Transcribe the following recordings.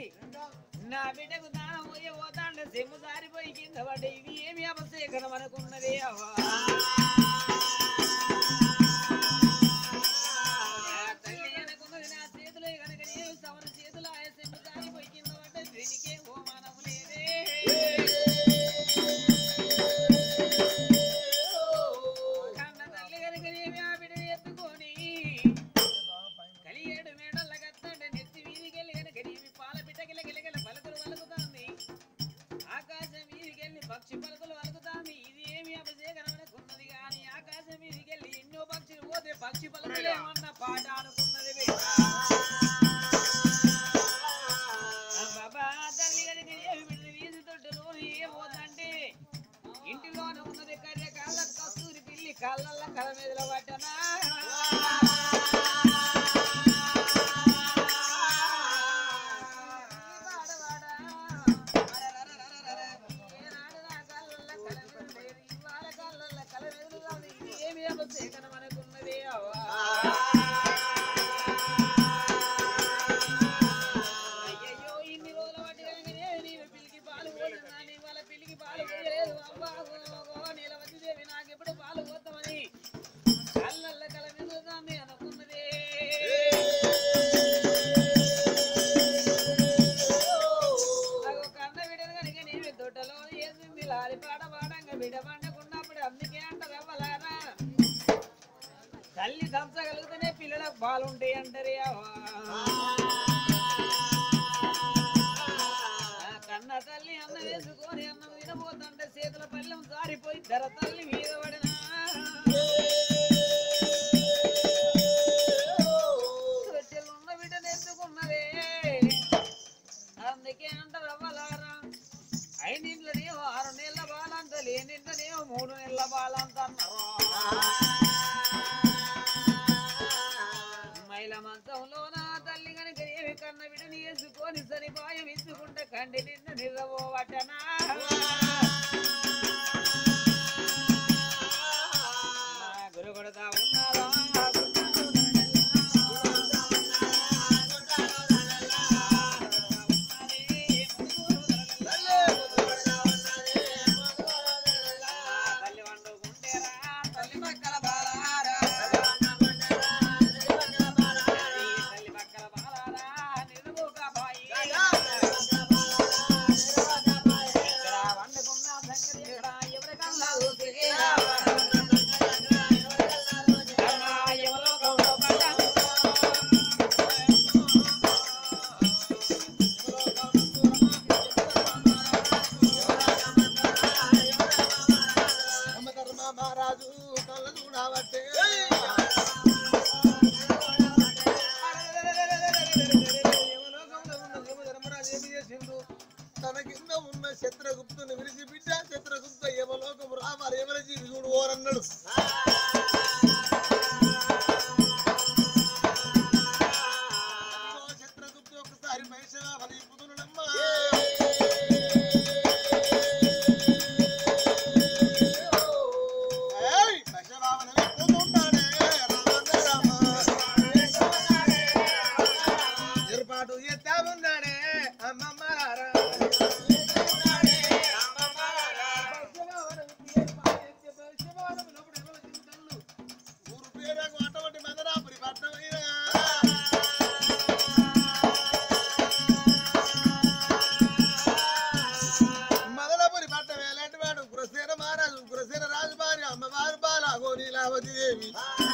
నా బిడ్డకు దానం పోయి పోతాండ సెమ్ము సారిపోయి కింద పడ్డ ఇది ఏమి అపశేఖరం అనుకున్నది అవ్వా ఆ తల్లి అనుకున్నది నా చేతిలో కనుక నేను సవన చేతులు ఆ సెమ్ము సారిపోయి కింద పడ్డ దీనికే హోమానం లేదే కన్న తల్లి కనుక ఏమి ఆ బిడ్డని ఎత్తుకొని కలియేడు మేడల్ల కత్తండి నెత్తి వీధికెళ్ళి కనుక నీవి పాల పిట్టకిల గిలగిల పలుకులు వలుకుతాంది ఆకాశం వీధికెళ్ళి పక్షి పలుకులు వలుకుతాంది ఇది ఏమి అపశేఖరమనుకున్నది గాని ఆకాశం వీధికెళ్ళి ఎన్నో పక్షులు పోతే పక్షి పలుకులు ఏమన్న పాట అనుకున్నది బిడ్డ. ఆ బాబా తల్లి కనుక ఏమి బిడ్డని వీధి తొట్టులో ఏ పోతంటే ఇంటిలోన ఉన్నది కర్రె కాళ్ళ కస్తూరి పిల్లి కాళ్ళల్ల కల మీద పట్టనా అయ్యయ్యో ఇన్ని రోజుల బట్టి కనుకనే నీవు పిలికి పాలు పోతున్నాని వాళ్ళ పిలికి పాలు పోయలేదు అబ్బా నీలవతి దేవి నాకెప్పుడు పాలు పోతామని కళ్ళల్ల కల మెదులుతాంది అనుకున్నదే అగో కన్న బిడ్డను కనుక నీవి తొట్టలో వేసింది లాలి పాట పాడంగా బిడ్డ పండకున్నప్పుడు అందుకే అంటారు అవ్వలారా తల్లి దంచగలిగితేనే పిల్లలకు బాలుంటాయి అంటారే అవ్వా ఆ కన్న తల్లి అన్న వేసుకొని అన్నం తినబోతుంటే చేతుల పల్లెం జారిపోయి ధర తల్లి మీద పడిన ఉన్న బిడ్డను ఎత్తుకున్నదే అందుకే అంటారు అవ్వలారా ఐదింట్లనేమో ఆరు నెలల బాలంత లేనింట్లనేమో మూడు నెలల బాలంత అన్నారు మైల మంచంలో నా తల్లి కనుక ఏమి కన్న బిడ్డని వేసుకొని సరిపాయం ఇచ్చుకుంటే కండి నిన్ను నిద్రపోవటనా నా గురు కొడతా ఉన్నారా తల్లి వండుకుంటేరా తల్లి పక్కల బాలారా తల్లి పక్కల బాలారా నిలువుగా బాయి ఇక్కడ వండుకున్న సంగతి ఇక్కడ ఎవరికన్నా ఊపిరిరా. అన్నా యమలోకంలో పడ్డా. మహారాజు కళ్ళ చూడబట్టే యమలోకంలో ఉన్న యమధర్మరాజు ఏమి చేసిండు తన కింద ఉన్న చిత్రగుప్తుని విడిచి బిడ్డ చిత్రగుప్త యమలోకము రావాలి యమల జీవి చూడు ఓరన్నాడు అదిగో చిత్రగుప్తు ఒకసారి మహిషగా ఫలిపుతున్నాడమ్మా ఏయ్ మహిషవాహన విప్పుతున్నాడే రామ రామ ఏర్పాటు చేస్తా ఉన్నాడే అమ్మమ్మారా ఊరు పేరకు అటువంటి మదనాపురి పట్టణమైనా మదనపురి పట్టణం ఎలాంటి వాడు కురసేన మహారాజు కురసేన రాజు భార్య అమ్మవారు బాలాగో నీలావతి దేవి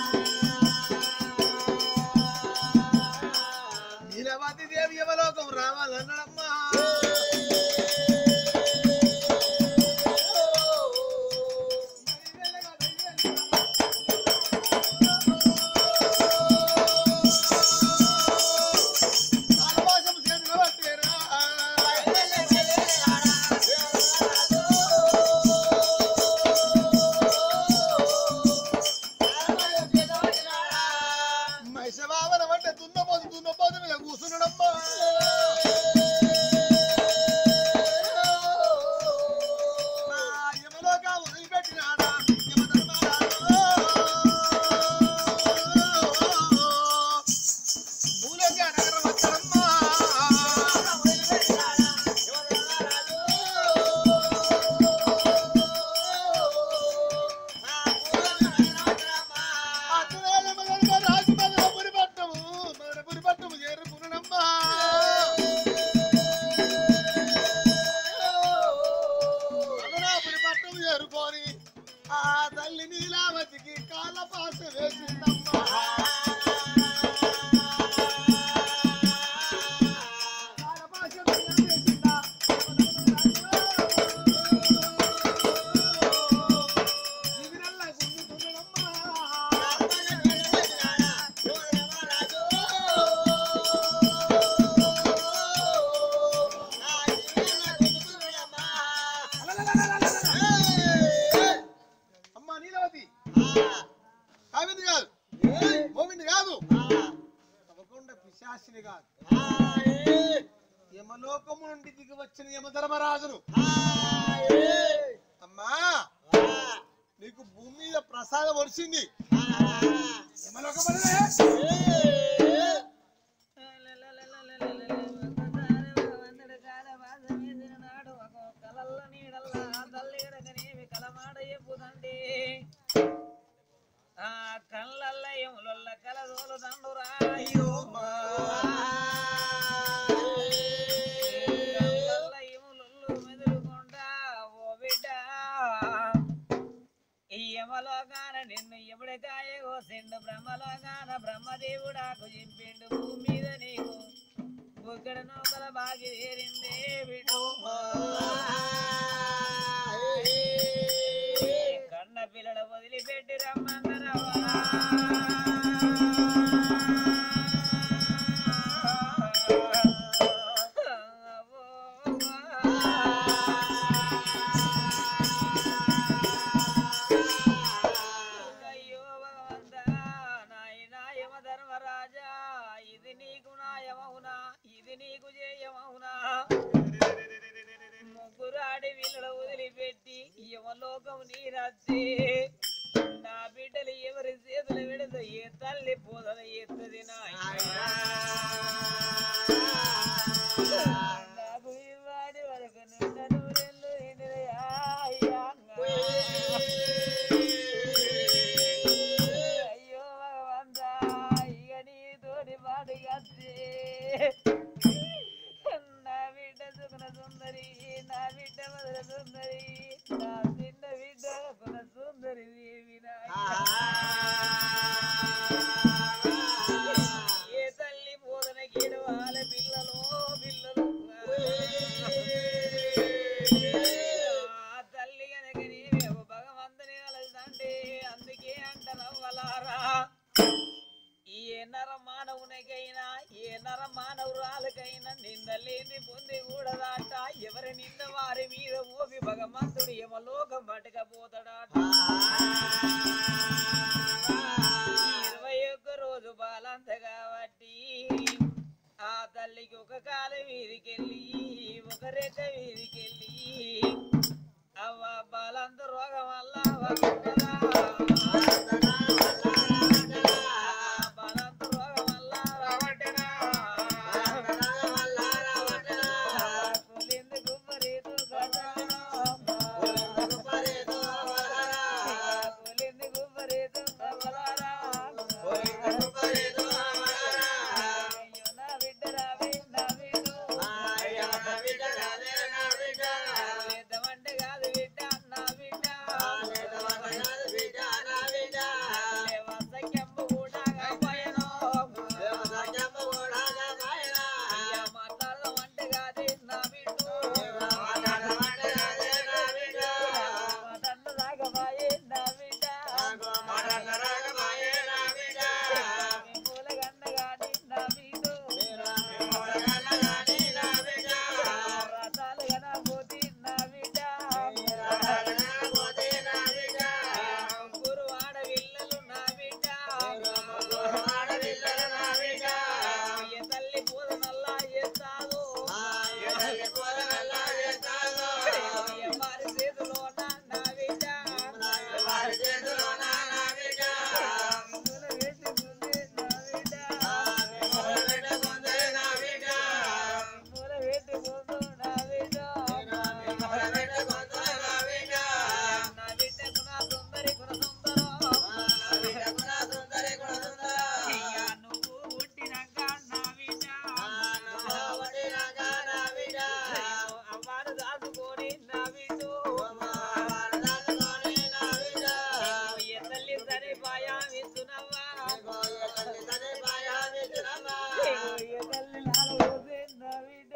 నీలవతి దేవి యమలోకం రావాలన్నాడమ్మా ఆకాశం చేతిలో పట్టేరా. మహిషవాహన అంటే దున్నపోతు దున్నపోతు మీద కూర్చున్నాడమ్మా నా యమలోకా వదిలిపెట్టినాడా యమధర్మరాజు. మూలంగా నగరం వచ్చాడమ్మా పిశాచిని కాదు యమలోకము నుండి దిగి వచ్చిన యమధర్మరాజును అమ్మా నీకు భూమి మీద ప్రసాదం వచ్చింది యమలోకం కళ్ళల్ల ఎములొల్ల కలదోలు దండురా కళ్ళల్ల ఎములొల్లు మెదులుకుంటా ఓ బిడ్డ ఈ యమలోకాన నిన్ను ఎప్పుడికాయ కోసిండు బ్రహ్మలోకాన బ్రహ్మదేవుడాకు చింపిండు భూమి మీద నీకు బుగ్గడ నౌకల బాగి తీరిందే బిడ్డు కన్న పిల్లలు వదిలిపెట్టి రమ్మందరవా అయ్యో భగవంతా, నాయనా యమధర్మరాజా, ఇది నీకు నాయమవునా ఇది నీకు జయమవునా ముగ్గురు ఆడి వీళ్ళ వదిలిపెట్టి యమలోకం నీరచ్చి నా బిడ్డలు ఎవరి చేతులు పెడితే ఏ తల్లి పోదన ఎత్తది నాయనా నాకు ఇవాడి వరకు నిండ నూరెళ్ళు ఎండినయా అయ్యా. అయ్యో భగవంతా ఇక నీ తోడి పాటు కత్తి నా బిడ్డ సుగుణ సుందరి నా బిడ్డ మధుర సుందరి నా చిన్న బిడ్డ గుణ సుందరి దేవి ఏ తల్లి బోధన గీడవాల పిల్లలు పిల్లలు ఆ తల్లి కనుక నీవేమో భగవంతుని కలదంటే అందుకే అంటారవ్వలారా ఏ నర మానవునికైనా ఏ నర మానవురాలకైనా నిందలేని పొంది కూడదాట ఎవరి నింద వారి మీద మోపి భగవంతుడు యమలోకం పట్టుకపోతాడాట ఇరవై ఒక్క రోజు బాలంత కాబట్టి ఆ తల్లికి ఒక కాల వీధికెళ్ళి ఒక రెక్క వీధికెళ్ళి అవ్వ బాలంత రోగం వల్ల వస్తుందా? బాలంత రోగం వల్ల రావటనా? కులింది గుమ్మరీతు గజానా. కులింది గుమ్మరీతు గజానా. అయ్యో నా బిడ్డ రావే నా బిడ్డ లేదమంటే కాదు బిడ్డ నా బిడ్డ లేవసక్యంబు కూడా కాపాయను. అయ్యా మాట్లాడదామంటే కాదే నా బిడ్డ మాటన్ను రాగమాయే నా బిడ్డ మీ మూలగన్న గాని నా బిడ్డ రథాలు గనబోతి నా బిడ్డ ముగ్గురు ఆడవిల్లలు నా బిడ్డ అయ్య తల్లి పూదనల్లా చేస్తాదు అయ్య వారి చేతిలోన నా బిడ్డ పూల వేసుకుంది నా బిడ్డ పూల వేసుకుందు నా బిడ్డ నా బిడ్డ గుణ సుందరి గుణ సుందరం అయ్యా నువ్వు పుట్టినాక నా బిడ్డ అవ్వారు దాచుకొని నా బిడ్డ ఏ తల్లి సరే పాయా విస్తున్నవ్వా ఏ తల్లి నాలుగు నా బిడ్డ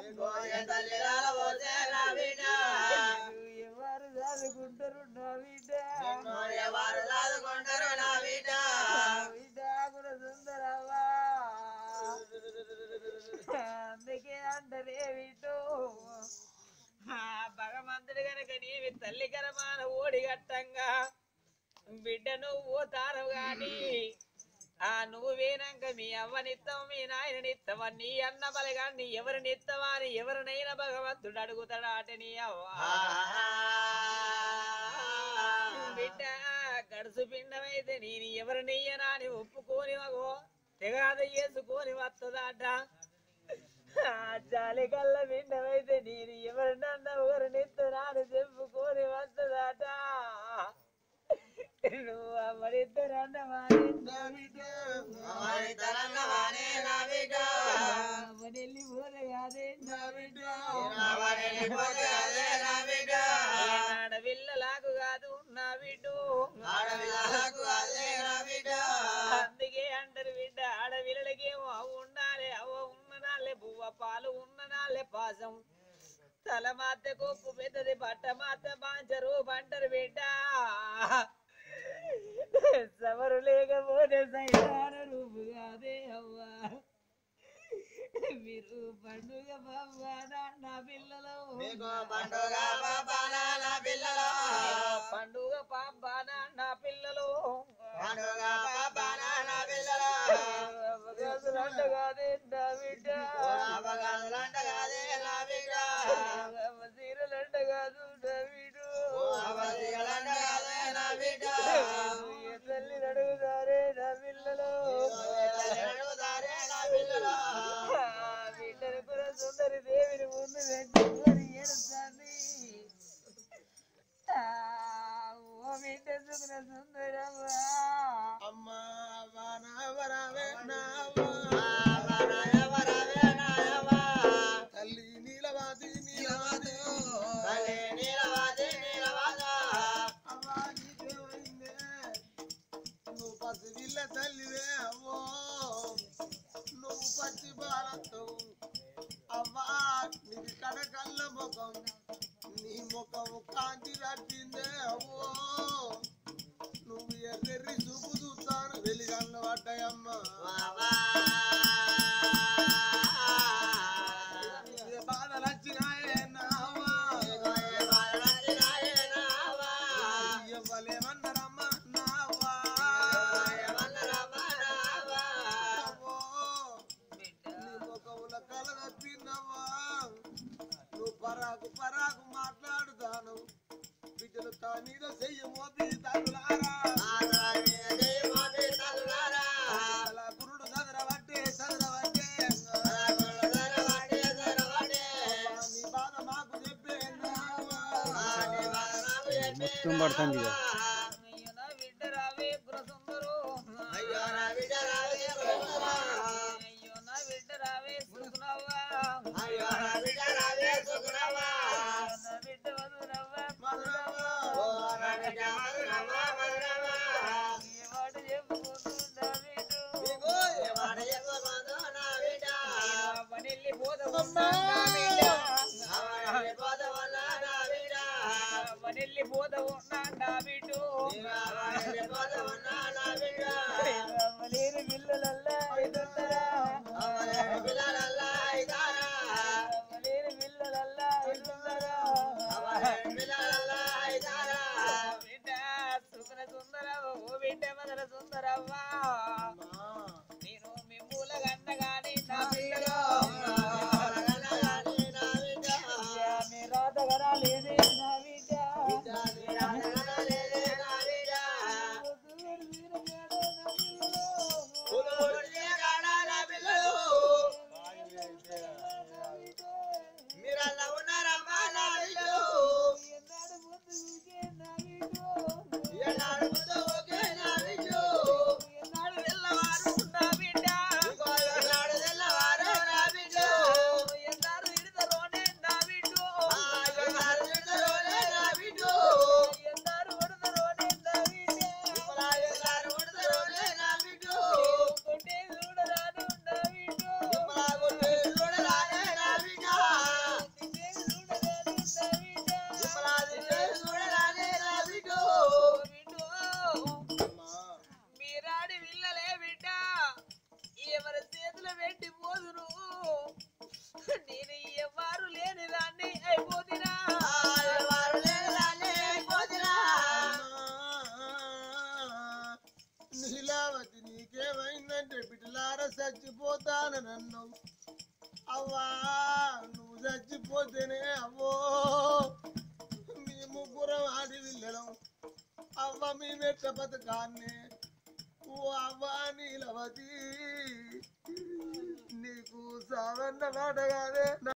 ఎవరు దాచుకుంటారు నా బిడ్డ బిడ్డ గుణ సుందరవ్వా అందుకే అంటారే వీటు భగవంతుడి గనక నీవి తల్లి కరమాన ఓడి గట్టంగా బిడ్డ నువ్వు తారవు గాని ఆ నువ్వు వేనాక మీ అవ్వనిత్తం మీ నాయననిత్తవా నీ అన్న బలగాన్ని ఎవరినిత్తవా అని ఎవరినైనా భగవంతుడు అడుగుతాడా అట నీ అవ్వ బిడ్డ గడుసు పిండమైతే నేను ఎవరినయ్యనా అని ఒప్పుకోని మగో తెగాద చేసుకొని వస్తుందట ఆ జాలి కల్ల పిండమైతే నేను ఎవరినన్నా ఎవరినిత్తనా అని చెప్పుకొని వస్తుందట నువ్వు అమ్మనిద్దరన్నవా అమ్మనెళ్ళి పోతే కాదే నా బిడ్డ ఆడపిల్లలాగు కాదు నా బిడ్డు అందుకే అంటారు బిడ్డ ఆడపిల్లలకేమో అవ్వ ఉండాలి అవ్వ ఉన్ననాలే బువ్వ పాలు ఉన్ననాలే పాసం తల మాత కొప్పు పెద్దది బట్ట మాత బాంచరు పంటరు బిడ్డ సవరు లేకపోతే సైతాన రూపు కాదే అవ్వా మీరు పండుగ బాబా నా పిల్లలు పండుగ పాపాన నా పిల్లలు అవకాశాలు కాదే నా బిడ్డ చీరలంట కాదు నా బిడ్డ ఏ తల్లి అడుగుతారే నా పిల్లలు ఆ బిడ్డను కూడా సుందరి దేవిని ముందు పెట్టుకొని ఏడుస్తాంది ఆ, ఓ బిడ్డ సుందర సుందరమ్మా అమ్మా వానవరవే నావా. తల్లి నీలవాది నీలవాది అమ్మా నీకేమైందే నువ్వు పసిపిల్ల తల్లివే అమ్మో నువ్వు పచ్చి బాలతో అమ్మా నీకు కడకల్ల ముఖం నీ ముఖం కాంతి పట్టిందే అమ్మో నువ్వు ఎర్రెర్రి చూపు చూస్తాను వెలిగల్ల పడ్డాయమ్మా బాధలు వచ్చినాయే నావా ఇవ్వలేమన్నారమ్మా నావా అమ్మో, నీ ముఖముల కల తప్పిందమ్మా నువ్వు పరాకు పరాకు మాట్లాడుతాను బిడ్డలు తా మీద చెయ్యి మోపి తగులారా అలా గురుడు చదరబట్టే చదరబట్టే నీ బాధ మాకు చెప్పే మొత్తం పడుతుంది ఇక. అయ్యో నా బిడ్డ రావే గురసుందరు అయ్యో నా బిడ్డ రావే గురసుందరా. అయ్యో నా బిడ్డ రావే సుగుణవ్వా అయ్యో నా బిడ్డ రావే సుగుణవ్వా. నా బిడ్డ మధురవ్వా మధురవ్వా. ఏ మాట చెప్పుకుంటుందా బిడ్డు ఇగో పనెల్లి పోదవున్నా నా బిడ్డ పనెల్లి పోదవున్నా నా బిడ్డు చచ్చిపోతాను నన్ను అవ్వా నువ్వు చచ్చిపోతేనే అవ్వో మీ ముగ్గురం ఆడి వెళ్ళడం అవ్వ మీ మెట్ట బతకాన్ని ఓ అవ్వా నీలవతి నీకు సావన్న మాట కాదే